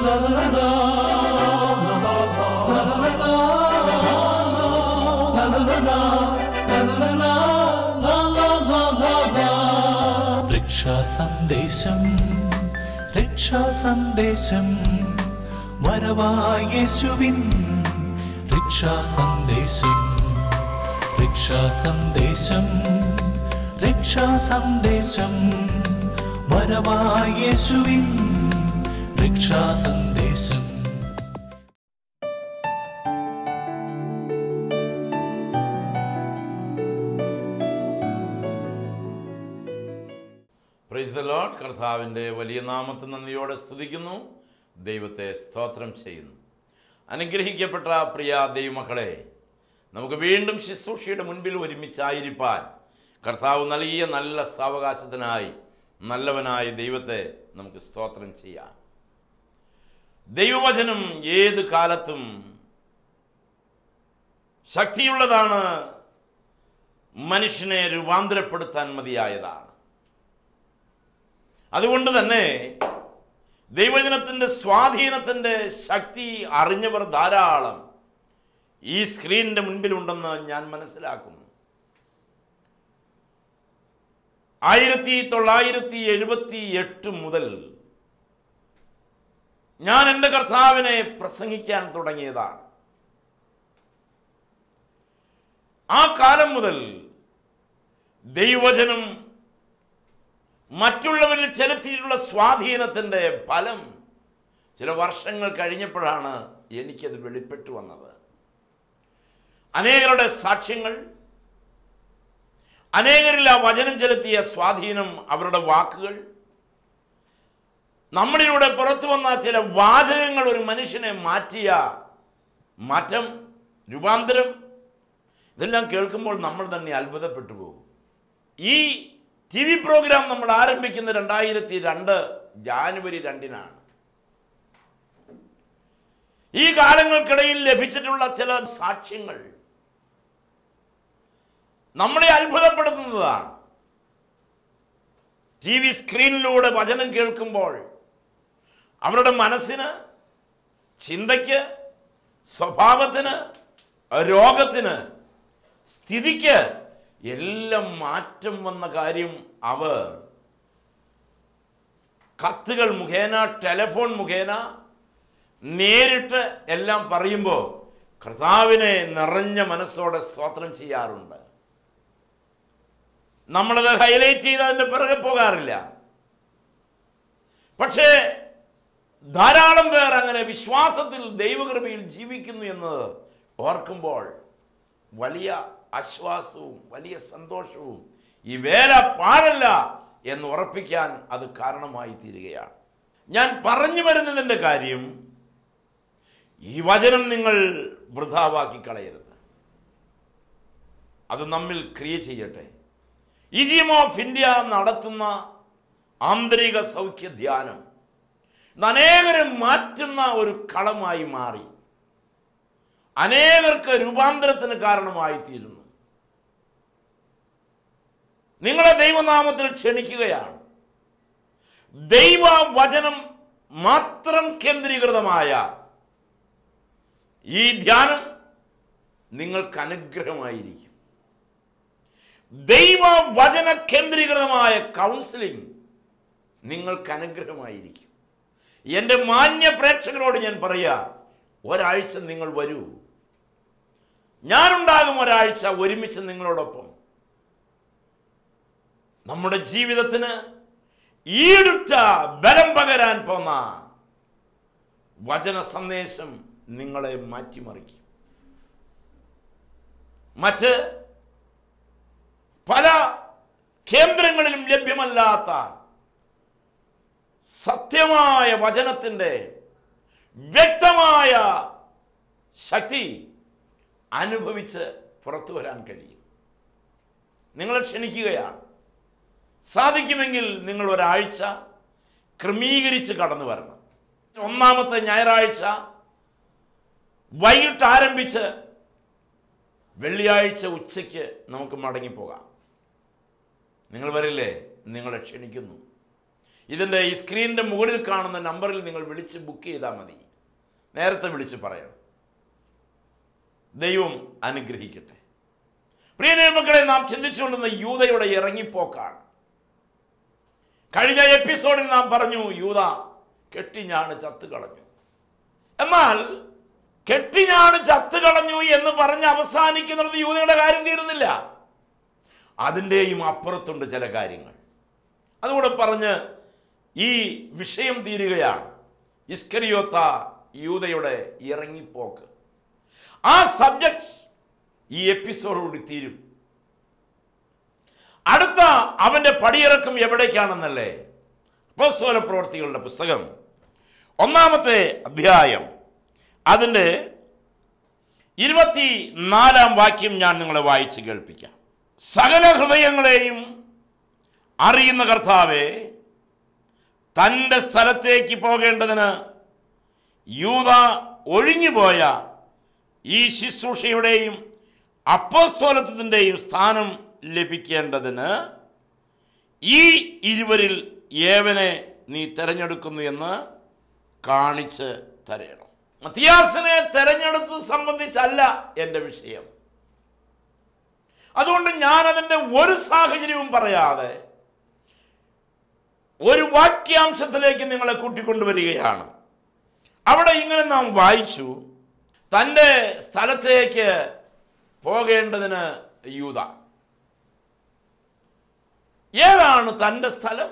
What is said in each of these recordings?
രക്ഷാ സന്ദേശം രക്ഷാ സന്ദേശം വരവായ യേശുവിൻ രക്ഷാ സന്ദേശം രക്ഷാ സന്ദേശം രക്ഷാ സന്ദേശം വരവായ യേശുവിൻ രക്ഷാ സന്ദേശം പ്രൈസ് ദ ലോഡ് കർത്താവിൻ്റെ വലിയ നാമത്തെ നന്ദിയോടെ സ്തുതിക്കുന്നു ദൈവത്തെ സ്തോത്രം ചെയ്യുന്നു അനുഗ്രഹിക്കപ്പെട്ട പ്രിയ ദൈവമക്കളെ നമുക്ക് വീണ്ടും ശുശ്രൂഷയുടെ മുൻപിൽ ഒരുമിച്ചായിരിക്കാൻ കർത്താവ് നൽകിയ നല്ല സാവകാശത്തിനായി നല്ലവനായ ദൈവത്തെ നമുക്ക് സ്തോത്രം ചെയ്യാം ദൈവവചനം ഏത് കാലത്തും ശക്തിയുള്ളതാണ് മനുഷ്യനെ രൂപാന്തരപ്പെടുത്താൻ മതിയായതാണ് അതുകൊണ്ട് തന്നെ ദൈവജനത്തിൻ്റെ സ്വാധീനത്തിൻ്റെ ശക്തി അറിഞ്ഞവർ ധാരാളം ഈ സ്ക്രീനിൻ്റെ മുൻപിലുണ്ടെന്ന് ഞാൻ മനസ്സിലാക്കുന്നു ആയിരത്തി തൊള്ളായിരത്തി എഴുപത്തി എട്ട് മുതൽ ഞാൻ എൻ്റെ കർത്താവിനെ പ്രസംഗിക്കാൻ തുടങ്ങിയതാണ് ആ കാലം മുതൽ ദൈവജനം മറ്റുള്ളവരിൽ ചെലുത്തിയിട്ടുള്ള സ്വാധീനത്തിൻ്റെ ഫലം ചില വർഷങ്ങൾ കഴിഞ്ഞപ്പോഴാണ് എനിക്കത് വെളിപ്പെട്ടു വന്നത് അനേകരുടെ സാക്ഷ്യങ്ങൾ അനേകരിൽ ആ വചനം ചെലുത്തിയ സ്വാധീനം അവരുടെ വാക്കുകൾ നമ്മളിലൂടെ പുറത്തു വന്ന ചില വാചകങ്ങൾ ഒരു മനുഷ്യനെ മാറ്റിയ മാറ്റം രൂപാന്തരം ഇതെല്ലാം കേൾക്കുമ്പോൾ നമ്മൾ തന്നെ അത്ഭുതപ്പെട്ടു പോകും ഈ ടി വി പ്രോഗ്രാം നമ്മൾ ആരംഭിക്കുന്ന രണ്ടായിരത്തി രണ്ട് ജാനുവരി രണ്ടിനാണ് ഈ കാലങ്ങൾക്കിടയിൽ ലഭിച്ചിട്ടുള്ള ചില സാക്ഷ്യങ്ങൾ നമ്മളെ അത്ഭുതപ്പെടുത്തുന്നതാണ് ടി വി സ്ക്രീനിലൂടെ വചനം കേൾക്കുമ്പോൾ അവരുടെ മനസ്സിന് ചിന്തയ്ക്ക് സ്വഭാവത്തിന് രോഗത്തിന് സ്ഥിതിക്ക് എല്ലാം മാറ്റം വന്ന കാര്യം അവർ കത്തുകൾ മുഖേന ടെലഫോൺ മുഖേന നേരിട്ട് എല്ലാം പറയുമ്പോൾ കർത്താവിനെ നിറഞ്ഞ മനസ്സോടെ സ്തോത്രം ചെയ്യാറുണ്ട് നമ്മളത് ഹൈലൈറ്റ് ചെയ്ത് അതിൻ്റെ പിറകെ പോകാറില്ല പക്ഷേ ധാരാളം പേർ അങ്ങനെ വിശ്വാസത്തിൽ ദൈവകൃപയിൽ ജീവിക്കുന്നു എന്നത് ഓർക്കുമ്പോൾ വലിയ ആശ്വാസവും വലിയ സന്തോഷവും ഈ വേല പാടല്ല എന്ന് ഉറപ്പിക്കാൻ അത് കാരണമായി തീരുകയാണ് ഞാൻ പറഞ്ഞു വരുന്നതിൻ്റെ കാര്യം ഈ വചനം നിങ്ങൾ വൃഥാവാക്കി കളയരുത് അത് നമ്മിൽ ക്രിയ ചെയ്യട്ടെ ഇജിയം ഓഫ് ഇന്ത്യ നടത്തുന്ന ആന്തരിക സൗഖ്യ ധ്യാനം ഇന്ന് അനേകരെ മാറ്റുന്ന ഒരു കളമായി മാറി അനേകർക്ക് രൂപാന്തരത്തിന് കാരണമായി തീരുന്നു നിങ്ങളെ ദൈവനാമത്തിൽ ക്ഷണിക്കുകയാണ് ദൈവവചനം മാത്രം കേന്ദ്രീകൃതമായ ഈ ധ്യാനം നിങ്ങൾക്ക് അനുഗ്രഹമായിരിക്കും ദൈവവചന കേന്ദ്രീകൃതമായ കൗൺസിലിംഗ് നിങ്ങൾക്ക് അനുഗ്രഹമായിരിക്കും എൻ്റെ മാന്യ പ്രേക്ഷകരോട് ഞാൻ പറയാ ഒരാഴ്ച നിങ്ങൾ വരൂ ഞാനുണ്ടാകും ഒരാഴ്ച ഒരുമിച്ച് നിങ്ങളോടൊപ്പം നമ്മുടെ ജീവിതത്തിന് ഈടുറ്റ ബലം പകരാൻ പോന്ന വചന സന്ദേശം നിങ്ങളെ മാറ്റിമറിക്കും മറ്റ് പല കേന്ദ്രങ്ങളിലും ലഭ്യമല്ലാത്ത സത്യമായ വചനത്തിൻ്റെ വ്യക്തമായ ശക്തി അനുഭവിച്ച് പുറത്തു വരാൻ കഴിയും നിങ്ങളെ ക്ഷണിക്കുകയാണ് സാധിക്കുമെങ്കിൽ നിങ്ങൾ ഒരാഴ്ച ക്രമീകരിച്ച് കടന്നു വരണം ഒന്നാമത്തെ ഞായറാഴ്ച വൈകിട്ട് ആരംഭിച്ച് വെള്ളിയാഴ്ച ഉച്ചയ്ക്ക് നമുക്ക് മടങ്ങിപ്പോകാം നിങ്ങൾ വരില്ലേ നിങ്ങളെ ക്ഷണിക്കുന്നു ഇതിൻ്റെ ഈ സ്ക്രീനിൻ്റെ മുകളിൽ കാണുന്ന നമ്പറിൽ നിങ്ങൾ വിളിച്ച് ബുക്ക് ചെയ്താൽ മതി നേരത്തെ വിളിച്ച് പറയണം ദൈവം അനുഗ്രഹിക്കട്ടെ പ്രിയ ദൈവമക്കളെ നാം ചിന്തിച്ചുകൊണ്ടുന്ന യൂതയുടെ ഇറങ്ങിപ്പോക്കാണ് കഴിഞ്ഞ എപ്പിസോഡിൽ നാം പറഞ്ഞു യൂത കെട്ടിഞ്ഞാണ് ചത്ത് കളഞ്ഞു എന്നാൽ കെട്ടിഞ്ഞാണ് ചത്ത് കളഞ്ഞു എന്ന് പറഞ്ഞ് അവസാനിക്കുന്നിടത്ത് യൂതയുടെ കാര്യം തീരുന്നില്ല അതിൻ്റെയും അപ്പുറത്തുണ്ട് ചില കാര്യങ്ങൾ അതുകൂടെ പറഞ്ഞ് ഈ വിഷയം തീരുകയാണ് ഇസ്കരിയോത്ത യൂതയുടെ ഇറങ്ങിപ്പോക്ക് ആ സബ്ജക്റ്റ് ഈ എപ്പിസോഡോട് തീരും അടുത്ത അവന്റെ പടിയിറക്കം എവിടേക്കാണെന്നല്ലേ അപ്പോസ്തല പ്രവർത്തികളുടെ പുസ്തകം ഒന്നാമത്തെ അധ്യായം അതിൻ്റെ ഇരുപത്തി നാലാം വാക്യം ഞാൻ നിങ്ങളെ വായിച്ച് കേൾപ്പിക്കാം സകല ഹൃദയങ്ങളെയും അറിയുന്ന കർത്താവെ തൻ്റെ സ്ഥലത്തേക്ക് പോകേണ്ടതിന് യൂത ഒഴിഞ്ഞുപോയ ഈ ശുശ്രൂഷയുടെയും അപ്പോസ്തോലത്വത്തിൻ്റെയും സ്ഥാനം ലഭിക്കേണ്ടതിന് ഈ ഇരുവരിൽ ഏവനെ നീ തിരഞ്ഞെടുക്കുന്നു എന്ന് കാണിച്ച് തരയണം മത്തിയാസിനെ തെരഞ്ഞെടുത്തത് സംബന്ധിച്ചല്ല എൻ്റെ വിഷയം അതുകൊണ്ട് ഞാൻ അതിൻ്റെ ഒരു സാഹചര്യവും പറയാതെ ഒരു വാക്യാംശത്തിലേക്ക് നിങ്ങളെ കൂട്ടിക്കൊണ്ടുവരികയാണ് അവിടെ ഇങ്ങനെ നാം വായിച്ചു തൻ്റെ സ്ഥലത്തേക്ക് പോകേണ്ടതിന് യൂത ഏതാണ് തൻ്റെ സ്ഥലം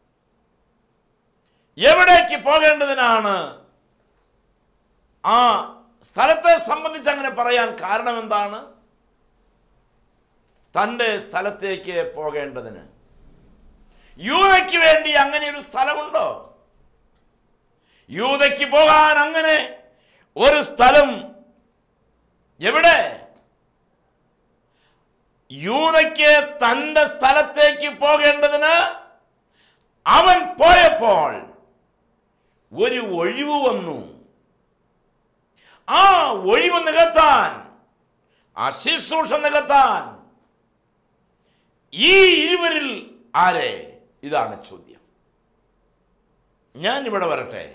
എവിടേക്ക് പോകേണ്ടതിനാണ് ആ സ്ഥലത്തെ സംബന്ധിച്ച് അങ്ങനെ പറയാൻ കാരണം എന്താണ് തൻ്റെ സ്ഥലത്തേക്ക് പോകേണ്ടതിന് യൂതയ്ക്ക് വേണ്ടി അങ്ങനെ ഒരു സ്ഥലമുണ്ടോ യൂതയ്ക്ക് പോകാൻ അങ്ങനെ ഒരു സ്ഥലം എവിടെ യൂതയ്ക്ക് തൻ്റെ സ്ഥലത്തേക്ക് പോകേണ്ടതിന് അവൻ പോയപ്പോൾ ഒരു ഒഴിവ് വന്നു ആ ഒഴിവ് നികത്താൻ ആ ശുശ്രൂഷ നികത്താൻ ഈ ഇരുവരിൽ ആരെ ഇതാണ് ചോദ്യം ഞാൻ ഇവിടെ വരട്ടെ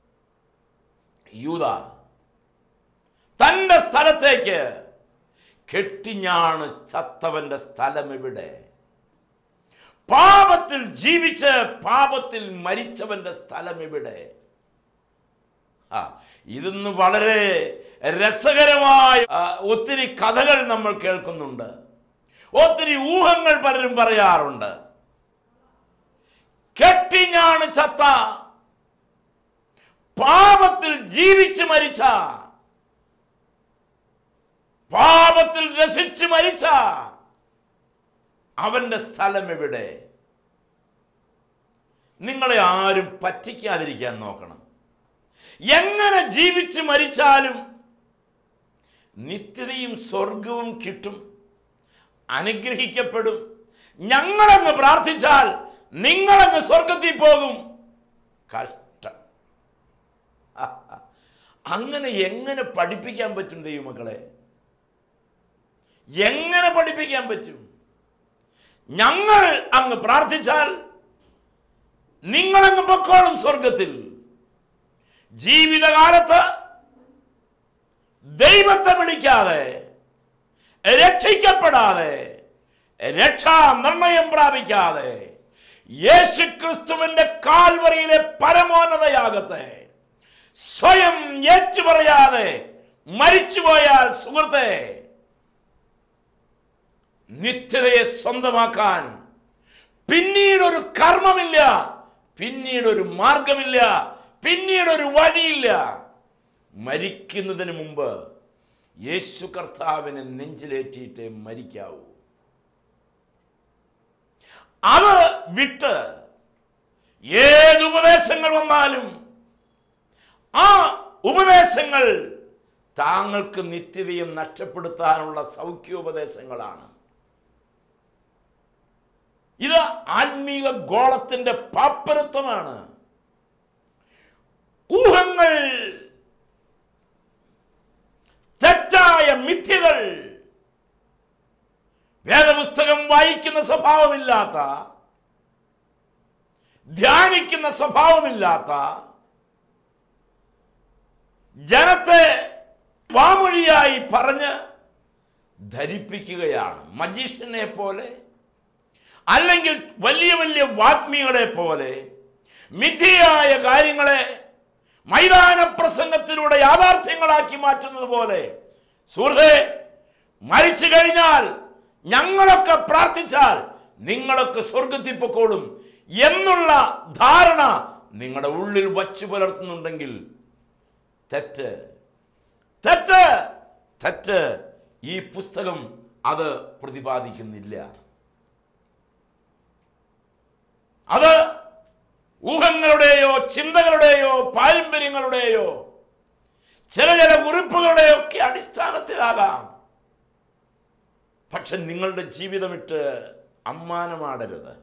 യൂത തൻ്റെ സ്ഥലത്തേക്ക് കെട്ടിഞ്ഞാണ് ചത്തവന്റെ സ്ഥലം ഇവിടെ പാപത്തിൽ ജീവിച്ച് പാപത്തിൽ മരിച്ചവന്റെ സ്ഥലം ഇവിടെ ആ ഇതിന്ന് വളരെ രസകരമായ ആ, ഒത്തിരി കഥകൾ നമ്മൾ കേൾക്കുന്നുണ്ട് ഒത്തിരി ഊഹങ്ങൾ പലരും പറയാറുണ്ട് കെട്ടിഞ്ഞാണ് ചത്ത പാപത്തിൽ ജീവിച്ച് മരിച്ച പാപത്തിൽ രസിച്ച് മരിച്ച അവന്റെ സ്ഥലം എവിടെ നിങ്ങളെ ആരും പറ്റിക്കാതിരിക്കാൻ നോക്കണം എങ്ങനെ ജീവിച്ച് മരിച്ചാലും നിത്യതയും സ്വർഗവും കിട്ടും അനുഗ്രഹിക്കപ്പെടും ഞങ്ങളങ്ങ് പ്രാർത്ഥിച്ചാൽ നിങ്ങളങ്ങ് സ്വർഗത്തിൽ പോകും കഷ്ടം അങ്ങനെ എങ്ങനെ പഠിപ്പിക്കാൻ പറ്റും ദൈവമക്കളെ എങ്ങനെ പഠിപ്പിക്കാൻ പറ്റും ഞങ്ങൾ അങ്ങ് പ്രാർത്ഥിച്ചാൽ നിങ്ങളങ്ങ് പൊക്കോളും സ്വർഗത്തിൽ ജീവിതകാലത്ത് ദൈവത്തെ വിളിക്കാതെ രക്ഷിക്കപ്പെടാതെ രക്ഷാ നിർണയം പ്രാപിക്കാതെ യേശു ക്രിസ്തുവിന്റെ കാൽവറിയിലെ പരമോന്നതയാകത്തെ സ്വയം ഏറ്റുപറയാതെ മരിച്ചുപോയാൽ സുഹൃത്തെ നിത്യതയെ സ്വന്തമാക്കാൻ പിന്നീട് ഒരു കർമ്മമില്ല പിന്നീട് ഒരു മാർഗമില്ല പിന്നീട് ഒരു വഴിയില്ല മരിക്കുന്നതിന് മുമ്പ് യേശു കർത്താവിനെ നെഞ്ചിലേറ്റിയിട്ടേ മരിക്കാവൂ അത് വിട്ട് ഏത് ഉപദേശങ്ങൾ വന്നാലും ആ ഉപദേശങ്ങൾ താങ്കൾക്ക് നിത്യതയും നഷ്ടപ്പെടുത്താനുള്ള സൗഖ്യോപദേശങ്ങളാണ് ഇത് ആത്മീക ഗോളത്തിന്റെ പാപ്പരത്വമാണ് ഊഹങ്ങൾ തെറ്റായ മിഥ്യകൾ വേദപുസ്തകം വായിക്കുന്ന സ്വഭാവമില്ലാത്ത ധ്യാനിക്കുന്ന സ്വഭാവമില്ലാത്ത ജനത്തെ വാമൊഴിയായി പറഞ്ഞ് ധരിപ്പിക്കുകയാണ് മജീഷ്യനെ പോലെ അല്ലെങ്കിൽ വലിയ വലിയ വാഗ്മികളെ പോലെ മിഥ്യയായ കാര്യങ്ങളെ മൈതാന പ്രസംഗത്തിലൂടെ യാഥാർത്ഥ്യങ്ങളാക്കി മാറ്റുന്നത് പോലെ സുഹൃത്തെ മരിച്ചു കഴിഞ്ഞാൽ ഞങ്ങളൊക്കെ പ്രാർത്ഥിച്ചാൽ നിങ്ങളൊക്കെ സ്വർഗത്തിൽ പൊക്കോളും എന്നുള്ള ധാരണ നിങ്ങളുടെ ഉള്ളിൽ വച്ചു പുലർത്തുന്നുണ്ടെങ്കിൽ തെറ്റ് തെറ്റ് തെറ്റ് ഈ പുസ്തകം അത് പ്രതിപാദിക്കുന്നില്ല അത് ഊഹങ്ങളുടെയോ ചിന്തകളുടെയോ പാരമ്പര്യങ്ങളുടെയോ ചില ചില കുറിപ്പുകളുടെയോ ഒക്കെ അടിസ്ഥാനത്തിലാകാം പക്ഷെ നിങ്ങളുടെ ജീവിതമിട്ട് അമ്മാനമാടരുത്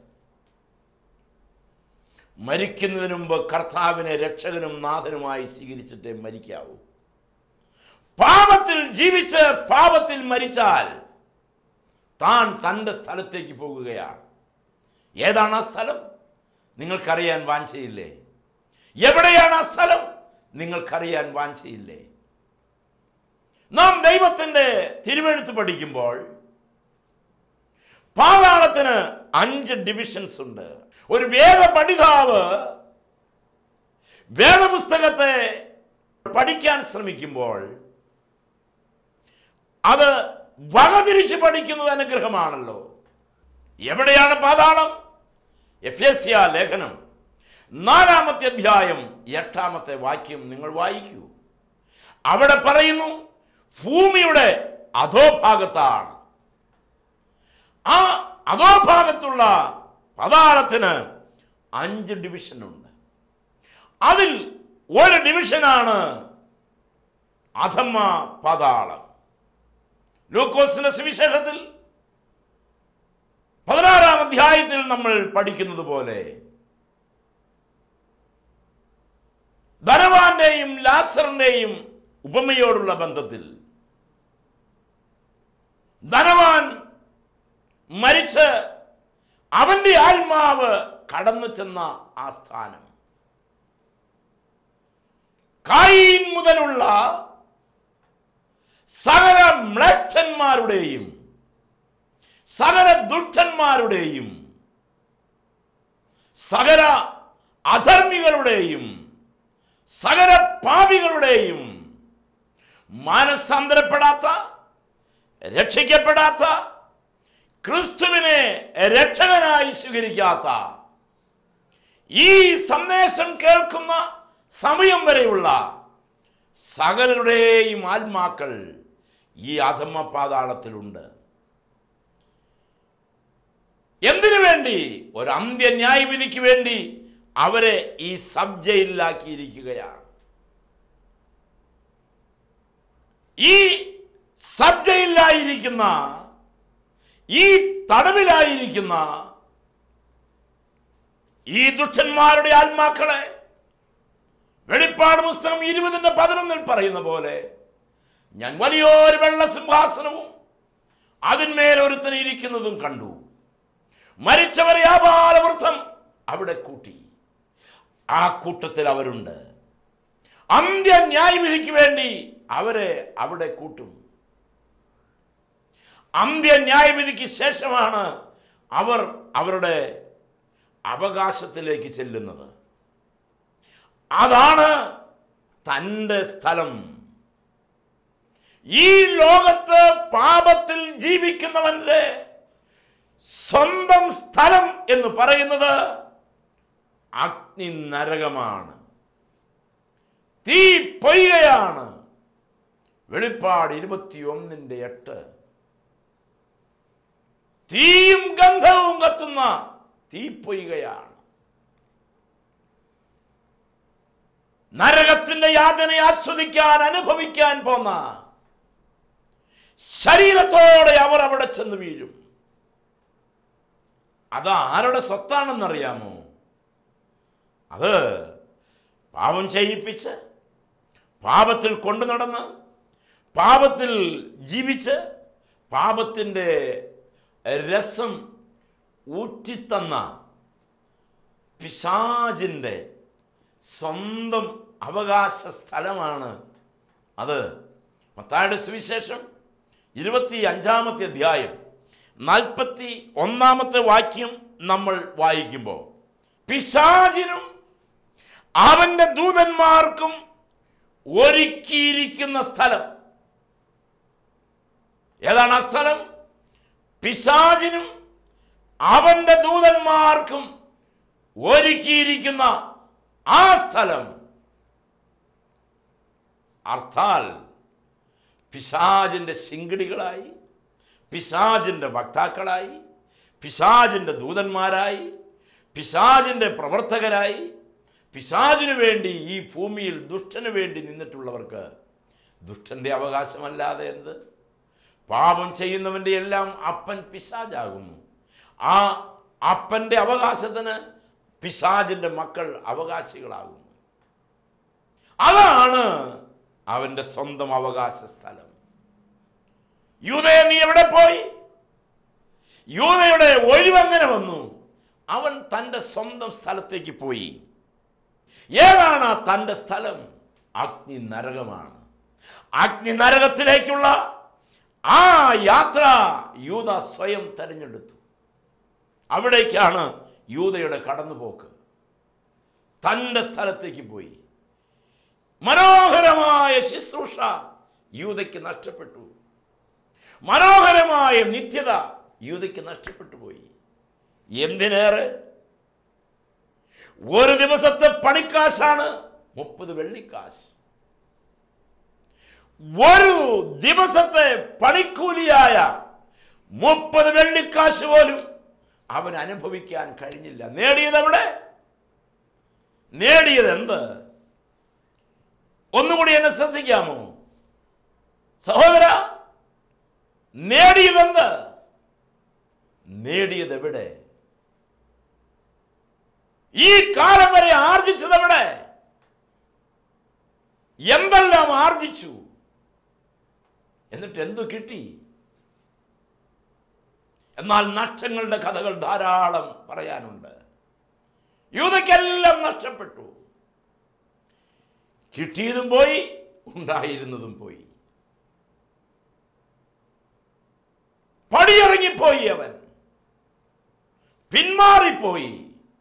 മരിക്കുന്നതിന് മുമ്പ് കർത്താവിനെ രക്ഷകനും നാഥനുമായി സ്വീകരിച്ചിട്ടേ മരിക്കാവൂ പാപത്തിൽ ജീവിച്ച് പാപത്തിൽ മരിച്ചാൽ താൻ തൻ്റെ സ്ഥലത്തേക്ക് പോകുകയാണ് ഏതാണ് ആ സ്ഥലം നിങ്ങൾക്കറിയാൻ വാഞ്ചയില്ലേ എവിടെയാണ് ആ സ്ഥലം നിങ്ങൾക്കറിയാൻ വാഞ്ചയില്ലേ നാം ദൈവത്തിൻ്റെ തിരുവെഴുത്ത് പഠിക്കുമ്പോൾ പാതാളത്തിന് അഞ്ച് ഡിവിഷൻസ് ഉണ്ട് ഒരു വേദ പഠിതാവ് വേദപുസ്തകത്തെ പഠിക്കാൻ ശ്രമിക്കുമ്പോൾ അത് വകതിരിച്ച് പഠിക്കുന്നത് അനുഗ്രഹമാണല്ലോ എവിടെയാണ് പാതാളം എഫേസ്യ ലേഖനം നാലാമത്തെ അധ്യായം എട്ടാമത്തെ വാക്യം നിങ്ങൾ വായിക്കൂ അവിടെ പറയുന്നു ഭൂമിയുടെ അധോഭാഗത്താണ് ആ അധോഭാഗത്തുള്ള പതാളത്തിന് അഞ്ച് ഡിവിഷൻ ഉണ്ട് അതിൽ ഒരു ഡിവിഷനാണ് അധമ പാതാളം ലൂക്കോസിന്റെ സുവിശേഷത്തിൽ പതിനാറാം അധ്യായത്തിൽ നമ്മൾ പഠിക്കുന്നത് പോലെ ധനവാന്റെയും ലാസറിന്റെയും ഉപമയോടുള്ള ബന്ധത്തിൽ ധനവാൻ മരിച്ച് അവന്റെ ആത്മാവ് കടന്നു ചെന്ന ആ സ്ഥാനം കായീൻ മുതലുള്ള സകല മ്ലേച്ഛന്മാരുടെയും സകല ദുഷ്ടന്മാരുടെയും സകല അധർമ്മികളുടെയും സകല പാപികളുടെയും മാനസാന്തരപ്പെടാത്ത രക്ഷിക്കപ്പെടാത്ത ക്രിസ്തുവിനെ രക്ഷകനായി സ്വീകരിക്കാത്ത ഈ സന്ദേശം കേൾക്കുന്ന സമയം വരെയുള്ള സകലരുടെയും ആത്മാക്കൾ ഈ അധമ പാതാളത്തിലുണ്ട് എന്തിനു വേണ്ടി ഒരു അന്ത്യ ന്യായവിധിക്ക് വേണ്ടി അവരെ ഈ സബ് ജയിലിലാക്കിയിരിക്കുകയാണ് ഈ സബ് ജയിലിലായിരിക്കുന്ന ഈ തടവിലായിരിക്കുന്ന ഈ ദുഷ്ടന്മാരുടെ ആത്മാക്കളെ വെളിപ്പാട് പുസ്തകം ഇരുപതിന്റെ പതിനൊന്നിൽ പറയുന്ന പോലെ ഞാൻ വലിയൊരു വെള്ള സിംഹാസനവും അതിന്മേൽ ഒരുത്തൻ ഇരിക്കുന്നതും കണ്ടു മരിച്ചവരെ ആപാലവൃത്തം അവിടെ കൂട്ടി ആ കൂട്ടത്തിൽ അവരുണ്ട് അന്ത്യ ന്യായവിധിക്ക് വേണ്ടി അവരെ അവിടെ കൂട്ടും അന്ത്യ ന്യായവിധിക്ക് ശേഷമാണ് അവർ അവരുടെ അവകാശത്തിലേക്ക് ചെല്ലുന്നത് അതാണ് തൻ്റെ സ്ഥലം ഈ ലോകത്ത് പാപത്തിൽ ജീവിക്കുന്നവന്റെ സ്വന്തം സ്ഥലം എന്ന് പറയുന്നത് അഗ്നി നരകമാണ് തീ പൊയ്കയാണ് വെളിപ്പാട് ഇരുപത്തിയൊന്നിൻ്റെ എട്ട് തീയും ഗന്ധവും കത്തുന്ന തീപ്പൊയ്കയാണ് നരകത്തിന്റെ യാതന ആസ്വദിക്കാൻ അനുഭവിക്കാൻ പോന്ന ശരീരത്തോടെ അവർ അവിടെ ചെന്ന് വീഴും അത് ആരുടെ സ്വത്താണെന്നറിയാമോ അത് പാപം ചെയ്യിപ്പിച്ച് പാപത്തിൽ കൊണ്ടു നടന്ന് പാപത്തിൽ ജീവിച്ച് പാപത്തിൻ്റെ രസം ഊറ്റിത്തന്ന പിശാജിൻ്റെ സ്വന്തം അവകാശ സ്ഥലമാണ് അത് മത്തായുടെ സുവിശേഷം ഇരുപത്തി അഞ്ചാമത്തെ അധ്യായം നാൽപ്പത്തി ഒന്നാമത്തെ വാക്യം നമ്മൾ വായിക്കുമ്പോൾ പിശാചിനും അവൻ്റെ ദൂതന്മാർക്കും ഒരുക്കിയിരിക്കുന്ന സ്ഥലം ഏതാണ് ആ സ്ഥലം പിശാചിനും അവൻ്റെ ദൂതന്മാർക്കും ഒരുക്കിയിരിക്കുന്ന ആ സ്ഥലം അർത്ഥാൽ പിശാജിൻ്റെ ശിങ്കിടികളായി പിശാജിൻ്റെ വക്താക്കളായി പിശാജിൻ്റെ ദൂതന്മാരായി പിശാജിൻ്റെ പ്രവർത്തകരായി പിശാചിനു വേണ്ടി ഈ ഭൂമിയിൽ ദുഷ്ടന് വേണ്ടി നിന്നിട്ടുള്ളവർക്ക് ദുഷ്ടന്റെ അവകാശമല്ലാതെ എന്ത് പാപം ചെയ്യുന്നവൻ്റെ എല്ലാം അപ്പൻ പിശാജാകുന്നു ആ അപ്പൻ്റെ അവകാശത്തിന് പിശാജിൻ്റെ മക്കൾ അവകാശികളാകുന്നു അതാണ് അവൻ്റെ സ്വന്തം അവകാശ സ്ഥലം യൂതയെ നീ എവിടെ പോയി യൂതയുടെ ഒഴിവെങ്ങനെ വന്നു അവൻ തൻ്റെ സ്വന്തം സ്ഥലത്തേക്ക് പോയി ഏതാണ് ആ തൻ്റെ സ്ഥലം അഗ്നി നരകമാണ് അഗ്നി നരകത്തിലേക്കുള്ള ആ യാത്ര യൂത സ്വയം തെരഞ്ഞെടുത്തു അവിടേക്കാണ് യൂതയുടെ കടന്നുപോക്ക് തൻ്റെ സ്ഥലത്തേക്ക് പോയി മനോഹരമായ ശുശ്രൂഷ യൂതയ്ക്ക് നഷ്ടപ്പെട്ടു മനോഹരമായ നിത്യത യൂതയ്ക്ക് നഷ്ടപ്പെട്ടു പോയി എന്തിനേറെ ഒരു ദിവസത്തെ പണിക്കാശാണ് മുപ്പത് വെള്ളിക്കാശ് ഒരു ദിവസത്തെ പണിക്കൂലിയായ മുപ്പത് വെള്ളിക്കാശ് പോലും അവൻ അനുഭവിക്കാൻ കഴിഞ്ഞില്ല നേടിയത് എവിടെ നേടിയത് എന്ത് ഒന്നുകൂടി എന്നെ ശ്രദ്ധിക്കാമോ സഹോദര നേടിയതെന്ത് നേടിയത് എവിടെ ഈ കാലം വരെ ആർജിച്ചത് എവിടെ എന്തെല്ലാം ആർജിച്ചു എന്നിട്ട് എന്തു കിട്ടി എന്നാൽ നഷ്ടങ്ങളുടെ കഥകൾ ധാരാളം പറയാനുണ്ട് യൂതയ്ക്കെല്ലാം നഷ്ടപ്പെട്ടു കിട്ടിയതും പോയി ഉണ്ടായിരുന്നതും പോയി പടിയിറങ്ങിപ്പോയി അവൻ പിന്മാറിപ്പോയി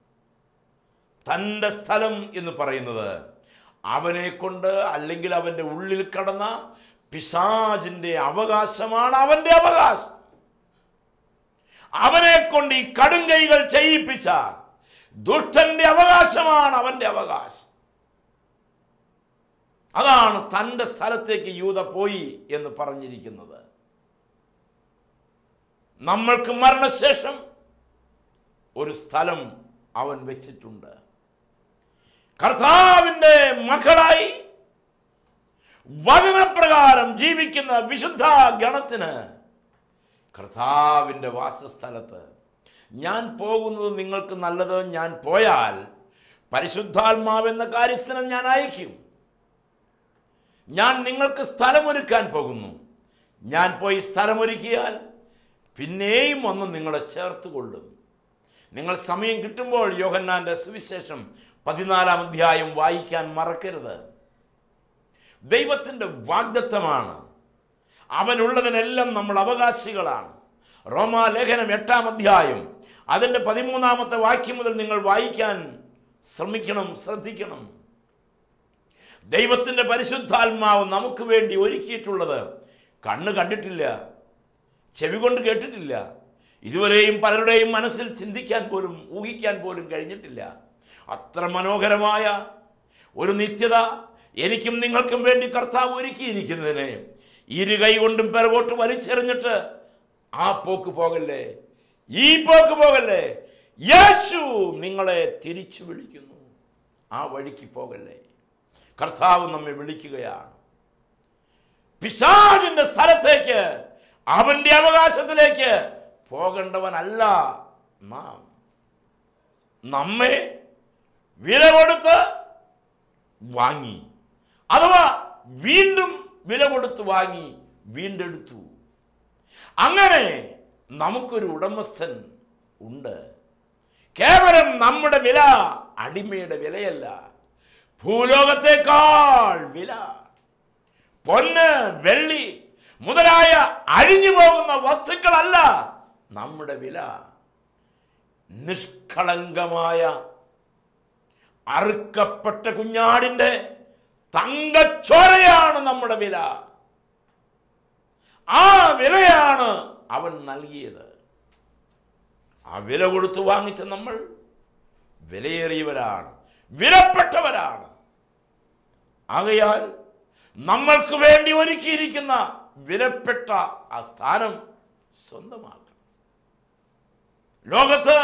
തൻ്റെ സ്ഥലം എന്ന് പറയുന്നത് അവനെ കൊണ്ട് അല്ലെങ്കിൽ അവൻ്റെ ഉള്ളിൽ കടന്ന പിശാജിൻ്റെ അവകാശമാണ് അവൻ്റെ അവകാശം അവനെ കൊണ്ട് ഈ കടുങ്കൈകൾ ചെയ്യിപ്പിച്ച ദുഷ്ടന്റെ അവകാശമാണ് അവൻ്റെ അവകാശം അതാണ് തൻ്റെ സ്ഥലത്തേക്ക് യൂത പോയി എന്ന് പറഞ്ഞിരിക്കുന്നത് നമ്മൾക്ക് മരണശേഷം ഒരു സ്ഥലം അവൻ വെച്ചിട്ടുണ്ട് കർത്താവിൻ്റെ മക്കളായി വചനപ്രകാരം ജീവിക്കുന്ന വിശുദ്ധ ഗണത്തിന് കർത്താവിൻ്റെ വാസസ്ഥലത്ത് ഞാൻ പോകുന്നത് നിങ്ങൾക്ക് നല്ലത് ഞാൻ പോയാൽ പരിശുദ്ധാത്മാവെന്ന കാര്യസ്ഥനെ ഞാൻ അയക്കും ഞാൻ നിങ്ങൾക്ക് സ്ഥലമൊരുക്കാൻ പോകുന്നു ഞാൻ പോയി സ്ഥലമൊരുക്കിയാൽ പിന്നെയും വന്ന് നിങ്ങളെ ചേർത്ത് കൊള്ളും നിങ്ങൾ സമയം കിട്ടുമ്പോൾ യോഹന്നാൻ്റെ സുവിശേഷം പതിനാലാം അധ്യായം വായിക്കാൻ മറക്കരുത് ദൈവത്തിൻ്റെ വാഗ്ദത്തമാണ് അവനുള്ളതിനെല്ലാം നമ്മൾ അവകാശികളാണ് റോമാലേഖനം എട്ടാം അധ്യായം അതിൻ്റെ പതിമൂന്നാമത്തെ വാക്യം മുതൽ നിങ്ങൾ വായിക്കാൻ ശ്രമിക്കണം ശ്രദ്ധിക്കണം ദൈവത്തിൻ്റെ പരിശുദ്ധാത്മാവ് നമുക്ക് വേണ്ടി ഒരുക്കിയിട്ടുള്ളത് കണ്ണ് കണ്ടിട്ടില്ല ചെവി കൊണ്ട് കേട്ടിട്ടില്ല ഇതുവരെയും പലരുടെയും മനസ്സിൽ ചിന്തിക്കാൻ പോലും ഊഹിക്കാൻ പോലും കഴിഞ്ഞിട്ടില്ല അത്ര മനോഹരമായ ഒരു നിത്യത എനിക്കും നിങ്ങൾക്കും വേണ്ടി കർത്താവ് ഒരുക്കിയിരിക്കുന്നതിനെ ഇരു കൈ കൊണ്ടും പിറകോട്ട് വലിച്ചെറിഞ്ഞിട്ട് ആ പോക്ക് പോകല്ലേ ഈ പോക്ക് പോകല്ലേ യേശു നിങ്ങളെ തിരിച്ചു വിളിക്കുന്നു ആ വഴിക്ക് പോകല്ലേ കർത്താവ് നമ്മെ വിളിക്കുകയാണ് പിശാചിന്റെ സ്ഥലത്തേക്ക് അവന്റെ അവകാശത്തിലേക്ക് പോകേണ്ടവനല്ല നാം നമ്മെ വില കൊടുത്ത് വാങ്ങി അഥവാ വീണ്ടും വില കൊടുത്ത് വാങ്ങി വീണ്ടെടുത്തു അങ്ങനെ നമുക്കൊരു ഉടമസ്ഥൻ ഉണ്ട് കേവലം നമ്മുടെ വില അടിമയുടെ വിലയല്ല ഭൂലോകത്തേക്കാൾ വില പൊന്ന് വെള്ളി മുതലായ അഴിഞ്ഞു പോകുന്ന വസ്തുക്കളല്ല നമ്മുടെ വില നിഷ്കളങ്കമായ അറുക്കപ്പെട്ട കുഞ്ഞാടിന്റെ തങ്കച്ചോരയാണ് നമ്മുടെ വില ആ വിലയാണ് അവൻ നൽകിയത് ആ വില കൊടുത്തു വാങ്ങിച്ച നമ്മൾ വിലയേറിയവരാണ് വിലപ്പെട്ടവരാണ് ആകയാൽ നമ്മൾക്ക് വേണ്ടി ഒരുക്കിയിരിക്കുന്ന വിലപ്പെട്ട ആ സ്ഥാനം സ്വന്തമാക്കണം ലോകത്ത്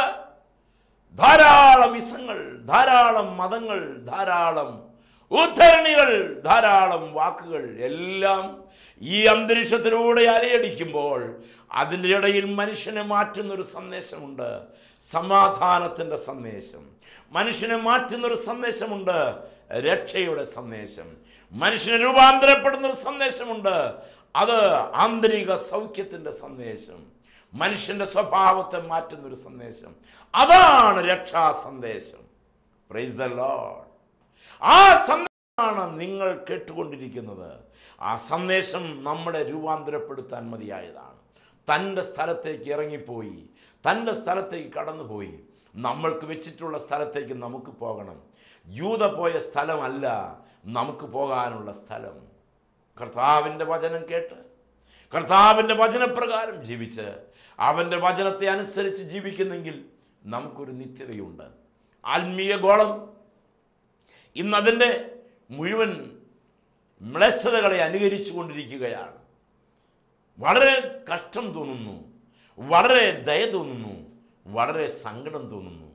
ധാരാളം ഇസങ്ങൾ ധാരാളം മതങ്ങൾ ധാരാളം ഉദ്ധരണികൾ ധാരാളം വാക്കുകൾ എല്ലാം ഈ അന്തരീക്ഷത്തിലൂടെ അലയടിക്കുമ്പോൾ അതിൻ്റെ ഇടയിൽ മനുഷ്യനെ മാറ്റുന്നൊരു സന്ദേശമുണ്ട് സമാധാനത്തിൻ്റെ സന്ദേശം മനുഷ്യനെ മാറ്റുന്നൊരു സന്ദേശമുണ്ട് രക്ഷയുടെ സന്ദേശം മനുഷ്യനെ രൂപാന്തരപ്പെടുന്നൊരു സന്ദേശമുണ്ട് അത് ആന്തരിക സൗഖ്യത്തിൻ്റെ സന്ദേശം മനുഷ്യന്റെ സ്വഭാവത്തെ മാറ്റുന്നൊരു സന്ദേശം അതാണ് രക്ഷാ സന്ദേശം പ്രൈസ് ദ ലോഡ് ആ സന്ദേശമാണ് നിങ്ങൾ കേട്ടുകൊണ്ടിരിക്കുന്നത് ആ സന്ദേശം നമ്മളെ രൂപാന്തരപ്പെടുത്താൻ മതിയായതാണ് തൻ്റെ സ്ഥലത്തേക്ക് ഇറങ്ങിപ്പോയി തൻ്റെ സ്ഥലത്തേക്ക് കടന്നുപോയി നമ്മൾക്ക് വെച്ചിട്ടുള്ള സ്ഥലത്തേക്ക് നമുക്ക് പോകണം യൂത പോയ സ്ഥലമല്ല നമുക്ക് പോകാനുള്ള സ്ഥലം കർത്താവിൻ്റെ വചനം കേട്ട് കർത്താവിൻ്റെ വചനപ്രകാരം ജീവിച്ച് അവൻ്റെ വചനത്തെ അനുസരിച്ച് ജീവിക്കുന്നെങ്കിൽ നമുക്കൊരു നിത്യതയുണ്ട് ആത്മീയ ഗോളം ഇന്നതിൻ്റെ മുഴുവൻ മ്ലേച്ഛതകളെ അനുകരിച്ചു കൊണ്ടിരിക്കുകയാണ് വളരെ കഷ്ടം തോന്നുന്നു വളരെ ദയ തോന്നുന്നു വളരെ സങ്കടം തോന്നുന്നു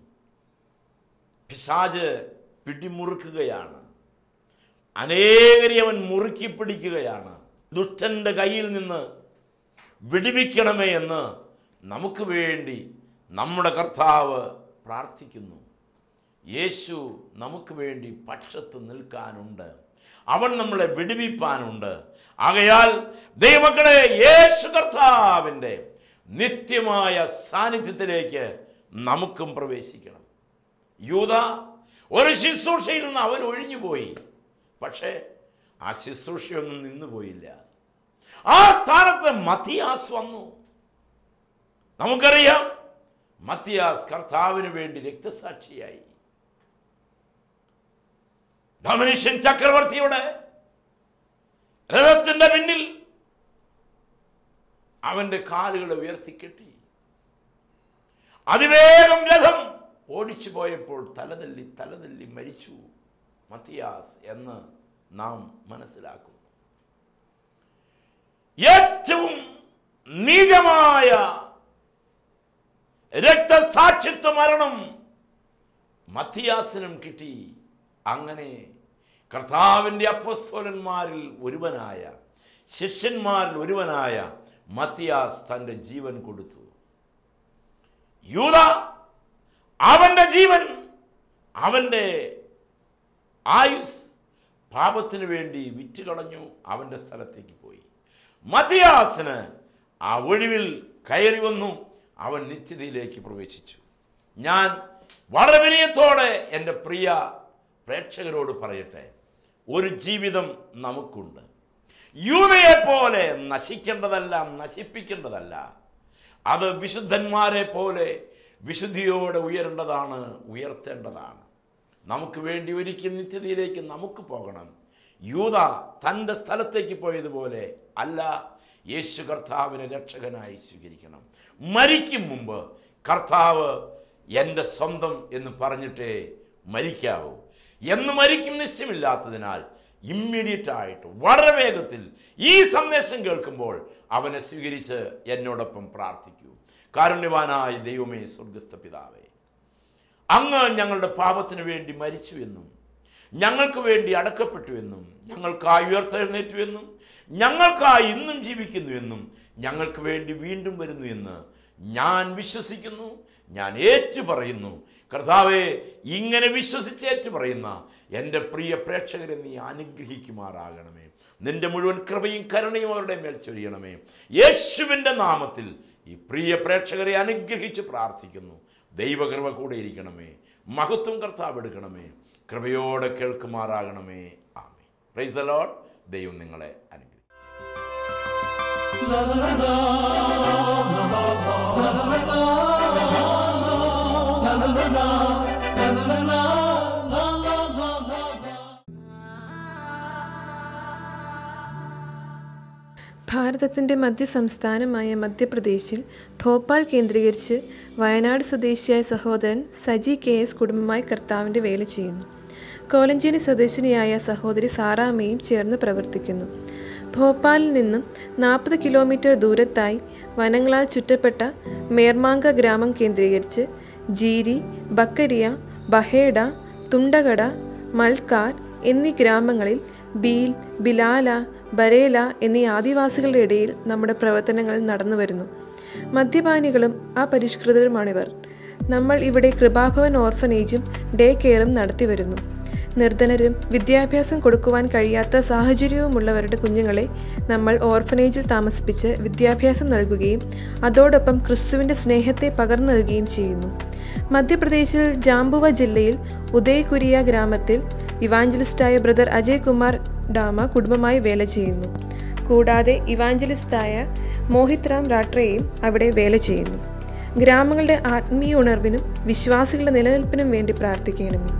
പിശാജ് പിടിമുറുക്കുകയാണ് അനേകരെ അവൻ മുറുക്കി പിടിക്കുകയാണ് ദുഷ്ടന്റെ കയ്യിൽ നിന്ന് വിടുവിക്കണമേ എന്ന് നമുക്ക് വേണ്ടി നമ്മുടെ കർത്താവ് പ്രാർത്ഥിക്കുന്നു യേശു നമുക്ക് വേണ്ടി പക്ഷത്ത് നിൽക്കാനുണ്ട് അവൻ നമ്മളെ വിടുവിപ്പാനുണ്ട് ആകയാൽ ദൈവമക്കളെ യേശു കർത്താവിൻ്റെ നിത്യമായ സാന്നിധ്യത്തിലേക്ക് നമുക്കും പ്രവേശിക്കണം യൂത ഒരു ശുശ്രൂഷയിൽ നിന്ന് അവൻ ഒഴിഞ്ഞുപോയി പക്ഷേ ആ ശുശ്രൂഷയൊന്നും നിന്നുപോയില്ല ആ സ്ഥാനത്ത് മത്തിയാസ് വന്നു നമുക്കറിയാം മത്തിയാസ് കർത്താവിന് വേണ്ടി രക്തസാക്ഷിയായി ഡൊമിനിഷ്യൻ ചക്രവർത്തിയുടെ രഥത്തിന്റെ പിന്നിൽ അവന്റെ കാലുകളെ ഉയർത്തിക്കെട്ടി അതിവേഗം രഥം ഓടിച്ചു പോയപ്പോൾ തലതല്ലി തലതല്ലി മരിച്ചു മത്തിയാസ് എന്ന് നാം മനസ്സിലാക്കുന്നു ഏറ്റവും നീചമായ രക്തസാക്ഷിത്വ മരണം മത്തിയാസിനും കിട്ടി അങ്ങനെ കർത്താവിൻ്റെ അപ്പസ്തോലന്മാരിൽ ഒരുവനായ ശിഷ്യന്മാരിൽ ഒരുവനായ മത്തിയാസ് തൻ്റെ ജീവൻ കൊടുത്തു യൂത അവൻ്റെ ജീവൻ അവൻ്റെ ആയുസ് പാപത്തിന് വേണ്ടി വിറ്റുകളഞ്ഞു അവൻ്റെ സ്ഥലത്തേക്ക് പോയി മത്തിയാസിന് ആ ഒഴിവിൽ കയറി വന്നു അവൻ നിത്യതയിലേക്ക് പ്രവേശിച്ചു ഞാൻ വളരെ വിനയത്തോടെ എൻ്റെ പ്രിയ പ്രേക്ഷകരോട് പറയട്ടെ ഒരു ജീവിതം നമുക്കുണ്ട് യൂതയെ പോലെ നശിക്കേണ്ടതെല്ലാം നശിപ്പിക്കേണ്ടതല്ല അത് വിശുദ്ധന്മാരെ പോലെ വിശുദ്ധിയോടെ ഉയരേണ്ടതാണ് ഉയർത്തേണ്ടതാണ് നമുക്ക് വേണ്ടി ഒരിക്കൽ നിത്യതയിലേക്ക് നമുക്ക് പോകണം യൂത തൻ്റെ സ്ഥലത്തേക്ക് പോയതുപോലെ അല്ല യേശു കർത്താവിനെ രക്ഷകനായി സ്വീകരിക്കണം മരിക്കും മുമ്പ് കർത്താവ് എൻ്റെ സ്വന്തം എന്ന് പറഞ്ഞിട്ടേ മരിക്കാവൂ എന്ന് മരിക്കും നിശ്ചയമില്ലാത്തതിനാൽ ഇമ്മീഡിയറ്റ് ആയിട്ട് വളരെ വേഗത്തിൽ ഈ സന്ദേശം കേൾക്കുമ്പോൾ അവനെ സ്വീകരിച്ച് എന്നോടൊപ്പം പ്രാർത്ഥിക്കൂ കാരുണ്യവാനായ ദൈവമേ സ്വർഗസ്ഥ പിതാവേ അങ്ങ് ഞങ്ങളുടെ പാപത്തിന് വേണ്ടി മരിച്ചു എന്നും ഞങ്ങൾക്ക് വേണ്ടി അടക്കപ്പെട്ടു എന്നും ഞങ്ങൾക്കായി ഉയർത്തെഴുന്നേറ്റു എന്നും ഞങ്ങൾക്കായി ഇന്നും ജീവിക്കുന്നു എന്നും ഞങ്ങൾക്ക് വേണ്ടി വീണ്ടും വരുന്നു എന്ന് ഞാൻ വിശ്വസിക്കുന്നു ഞാൻ ഏറ്റു പറയുന്നു കർത്താവെ ഇങ്ങനെ വിശ്വസിച്ച് ഏറ്റു പറയുന്ന എൻ്റെ പ്രിയ പ്രേക്ഷകരെ നീ അനുഗ്രഹിക്കുമാറാകണമേ നിന്റെ മുഴുവൻ കൃപയും കരുണയും അവരുടെ മേൽ ചൊരിയണമേ യേശുവിൻ്റെ നാമത്തിൽ ഈ പ്രിയ പ്രേക്ഷകരെ അനുഗ്രഹിച്ച് പ്രാർത്ഥിക്കുന്നു ദൈവകൃപ കൂടെ ഇരിക്കണമേ മഹത്വം കർത്താവ് എടുക്കണമേ കൃപയോടെ കേൾക്കുമാറാകണമേ ആമേ പ്രൈസ് ദ ലോർഡ് ദൈവം നിങ്ങളെ അനുഗ്രഹിക്കും ഭാരതത്തിൻ്റെ മധ്യ സംസ്ഥാനമായ മധ്യപ്രദേശിൽ ഭോപ്പാൽ കേന്ദ്രീകരിച്ച് വയനാട് സ്വദേശിയായ സഹോദരൻ സജി കെ എസ് കുടുംബമായി കർത്താവിൻ്റെ വേല ചെയ്യുന്നു കോലഞ്ചേരി സ്വദേശിനിയായ സഹോദരി സാറാമ്മയും ചേർന്ന് പ്രവർത്തിക്കുന്നു ഭോപ്പാലിൽ നിന്നും നാൽപ്പത് കിലോമീറ്റർ ദൂരത്തായി വനങ്ങളാൽ ചുറ്റപ്പെട്ട മേർമാങ്ക ഗ്രാമം കേന്ദ്രീകരിച്ച് ജീരി ബക്കരിയ ബഹേഡ തുണ്ടകട മൽക്കാർ എന്നീ ഗ്രാമങ്ങളിൽ ബീൽ ബിലാല ബരേല എന്നീ ആദിവാസികളുടെ ഇടയിൽ നമ്മുടെ പ്രവർത്തനങ്ങൾ നടന്നു വരുന്നു മദ്യപാനികളും അപരിഷ്കൃതരുമാണിവർ നമ്മൾ ഇവിടെ കൃപാഭവൻ ഓർഫനേജും ഡേ കെയറും നടത്തി വരുന്നു നിർധനരും വിദ്യാഭ്യാസം കൊടുക്കുവാൻ കഴിയാത്ത സാഹചര്യവുമുള്ളവരുടെ കുഞ്ഞുങ്ങളെ നമ്മൾ ഓർഫനേജിൽ താമസിപ്പിച്ച് വിദ്യാഭ്യാസം നൽകുകയും അതോടൊപ്പം ക്രിസ്തുവിൻ്റെ സ്നേഹത്തെ പകർന്നു നൽകുകയും ചെയ്യുന്നു മധ്യപ്രദേശിൽ ജാംബുവ ജില്ലയിൽ ഉദയകുരിയ ഗ്രാമത്തിൽ ഇവാഞ്ചലിസ്റ്റായ ബ്രദർ അജയ് കുമാർ ഡാമ കുടുംബമായി വേല ചെയ്യുന്നു കൂടാതെ ഇവാഞ്ചലിസ്റ്റായ മോഹിത് റാം രാട്രയും അവിടെ വേല ചെയ്യുന്നു ഗ്രാമങ്ങളുടെ ആത്മീയ ഉണർവിനും വിശ്വാസികളുടെ നിലനിൽപ്പിനും വേണ്ടി പ്രാർത്ഥിക്കണമേ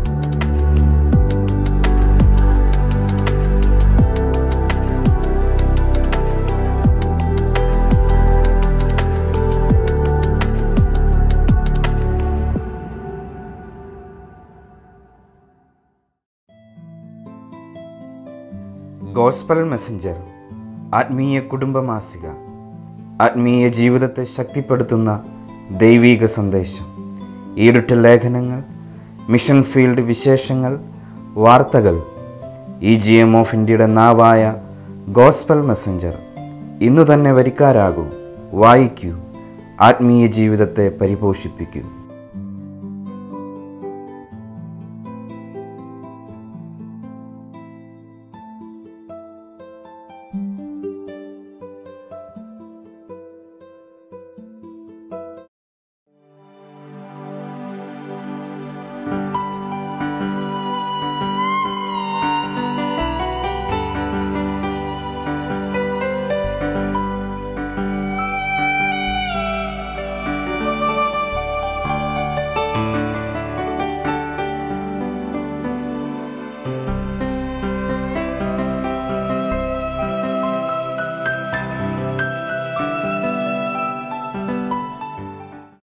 ഗോസ്പൽ മെസ്സഞ്ചർ ആത്മീയ കുടുംബമാസിക ആത്മീയ ജീവിതത്തെ ശക്തിപ്പെടുത്തുന്ന ദൈവീക സന്ദേശം ഈടുറ്റ ലേഖനങ്ങൾ മിഷൻ ഫീൽഡ് വിശേഷങ്ങൾ വാർത്തകൾ ഇ ജി എം ഓഫ് ഇന്ത്യയുടെ നാവായ ഗോസ്പൽ മെസ്സഞ്ചർ ഇന്നു തന്നെ വരിക്കാരാകൂ വായിക്കൂ ആത്മീയ ജീവിതത്തെ പരിപോഷിപ്പിക്കൂ